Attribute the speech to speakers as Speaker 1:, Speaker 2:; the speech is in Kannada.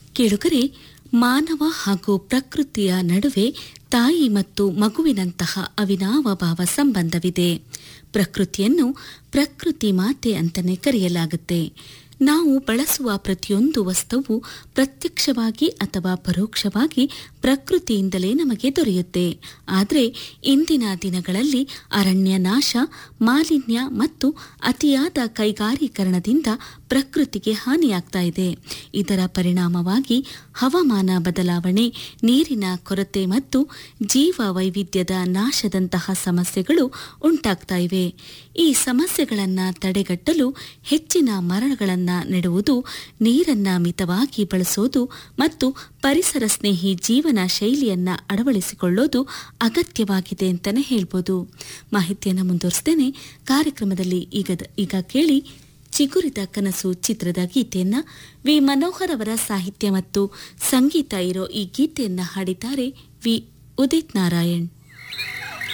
Speaker 1: ಕೇಳುಗರೆ ಮಾನವ ಹಾಗೂ ಪ್ರಕೃತಿಯ ನಡುವೆ ತಾಯಿ ಮತ್ತು ಮಗುವಿನಂತಹ ಅವಿನಾವ ಭಾವ ಸಂಬಂಧವಿದೆ ಪ್ರಕೃತಿಯನ್ನು ಪ್ರಕೃತಿ ಮಾತೆ ಅಂತಲೇ ಕರೆಯಲಾಗುತ್ತೆ ನಾವು ಬಳಸುವ ಪ್ರತಿಯೊಂದು ವಸ್ತುವು ಪ್ರತ್ಯಕ್ಷವಾಗಿ ಅಥವಾ ಪರೋಕ್ಷವಾಗಿ ಪ್ರಕೃತಿಯಿಂದಲೇ ನಮಗೆ ದೊರೆಯುತ್ತೆ ಆದರೆ ಇಂದಿನ ದಿನಗಳಲ್ಲಿ ಅರಣ್ಯ ನಾಶ ಮಾಲಿನ್ಯ ಮತ್ತು ಅತಿಯಾದ ಕೈಗಾರೀಕರಣದಿಂದ ಪ್ರಕೃತಿಗೆ ಹಾನಿಯಾಗ್ತಾ ಇದೆ ಇದರ ಪರಿಣಾಮವಾಗಿ ಹವಾಮಾನ ಬದಲಾವಣೆ ನೀರಿನ ಕೊರತೆ ಮತ್ತು ಜೀವ ವೈವಿಧ್ಯದ ನಾಶದಂತಹ ಸಮಸ್ಯೆಗಳು ಉಂಟಾಗ್ತಾ ಇವೆ ಈ ಸಮಸ್ಯೆಗಳನ್ನು ತಡೆಗಟ್ಟಲು ಹೆಚ್ಚಿನ ಮರಗಳನ್ನು ನೆಡುವುದು ನೀರನ್ನ ಮಿತವಾಗಿ ಬಳಸೋದು ಮತ್ತು ಪರಿಸರ ಸ್ನೇಹಿ ಜೀವನ ಶೈಲಿಯನ್ನ ಅಳವಡಿಸಿಕೊಳ್ಳೋದು ಅಗತ್ಯವಾಗಿದೆ ಅಂತಾನೆ ಹೇಳ್ಬೋದು ಮಾಹಿತಿಯನ್ನು ಮುಂದುವರಿಸ್ತೇನೆ ಕಾರ್ಯಕ್ರಮದಲ್ಲಿ ಈಗ ಈಗ ಕೇಳಿ ಚಿಗುರಿದ ಕನಸು ಚಿತ್ರದ ಗೀತೆಯನ್ನ ವಿ ಮನೋಹರ್ ಅವರ ಸಾಹಿತ್ಯ ಮತ್ತು ಸಂಗೀತ ಇರೋ ಈ ಗೀತೆಯನ್ನ ಹಾಡಿದ್ದಾರೆ ವಿ ಉದಿತ್ ನಾರಾಯಣ್